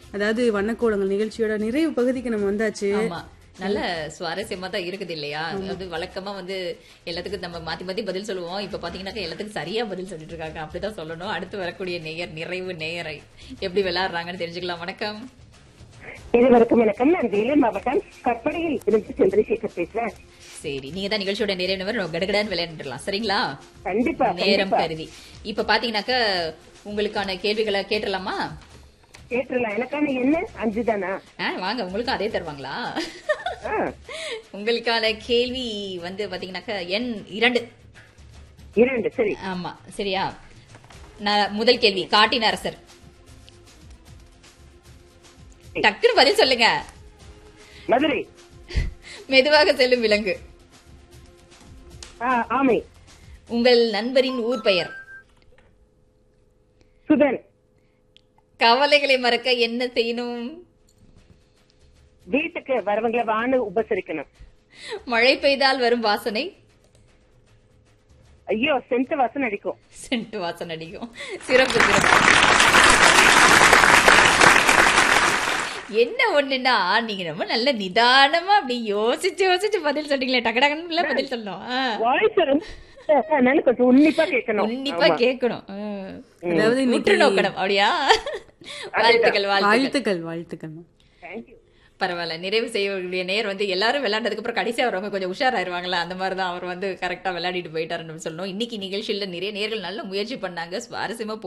அதாவது வண்ணக்கோலங்கள் நிகழ்ச்சியோட நிறைவு பகுதிக்கு நம்ம வந்தாச்சு ஆமா நல்ல சுவாரஸ்யமா தான் இருக்குது இல்லையா அது வழக்கமா வந்து எல்லாத்துக்கும் நம்ம மாத்தி மாத்தி பதில் சொல்லுவோம் இப்ப பாத்தீங்கன்னாக்கா எல்லாத்துக்கும் சரியா பதில் சொல்லிட்டு இருக்காங்க அப்படிதான் சொல்லணும் அடுத்து வரக்கூடிய நேயர் நிறைவு நேயரை எப்படி விளையாடுறாங்கன்னு தெரிஞ்சுக்கலாம் வணக்கம் இதுவரைக்கும் வணக்கம் நான் வேலூர் மாவட்டம் கற்படையில் இருந்து சந்திரசேகர் பேசுறேன் சரி நீங்க தான் நிகழ்ச்சியோட நிறைவு நபர் கடகடான்னு விளையாண்டுலாம் சரிங்களா கண்டிப்பா நேரம் கண்டிப்பா கருதி இப்ப பாத்தீங்கன்னாக்கா உங்களுக்கான கேள்விகளை கேட்டலாமா கேட்டுலாம் எனக்கான என்ன அஞ்சு தானா ஆ, வாங்க உங்களுக்கும் அதே தருவாங்களா ஆ, உங்களுக்கான கேள்வி வந்து பாத்தீங்கன்னாக்கா எண் இரண்டு இரண்டு சரி ஆமா சரியா நான் முதல் கேள்வி காட்டின் அரசர் டக்குன்னு பதில் சொல்லுங்க மதுரை மெதுவாக செல்லும் விலங்கு ஆ, ஆமை உங்கள் நண்பரின் ஊர் பெயர் சுதன் கவலைகளை மறக்க என்ன செய்யணும் வீட்டுக்கு வரவங்களை வான்னு உபசரிக்கணும் மழை பெய்தால் வரும் வாசனை ஐயோ சென்ட் வாசம் அடிக்கும் சென்ட் வாசனை அடிக்கும் சிறப்பு சிறப்பு என்ன ஒண்ணுன்னா நீங்க ரொம்ப நல்ல நிதானமா அப்படி யோசிச்சு யோசிச்சு பதில் சொல்றீங்களே டக்கு டக்குன்னு பதில் சொல்லணும் ஆ. வாய்ஸ் அதனால கொஞ்சம் உன்னிப்பா கேட்கணும் உன்னிப்பா ஆமா. கேட்கணும் ஆ. அதாவது உற்று இன்னைக்கு நோக்கணும் அப்படியா வாழ்த்துக்கள் வாழ்த்துக்கள் வாழ்த்துக்கள் வாழ்த்துக்கள் Thank you. பரவாயில்ல நிறைவு செய்யக்கூடிய நேர் வந்து எல்லாரும் விளையாண்டதுக்கு அப்புறம் கடைசியா வரவங்க கொஞ்சம் உஷாராயிருவாங்களா அந்த மாதிரி தான் அவர் வந்து கரெக்டா விளையாடிட்டு போயிட்டாருன்னு சொல்லணும் இன்னைக்கு நிகழ்ச்சியில நிறைய நேர்கள் நல்ல முயற்சி பண்ணாங்க சுவாரஸ்யமா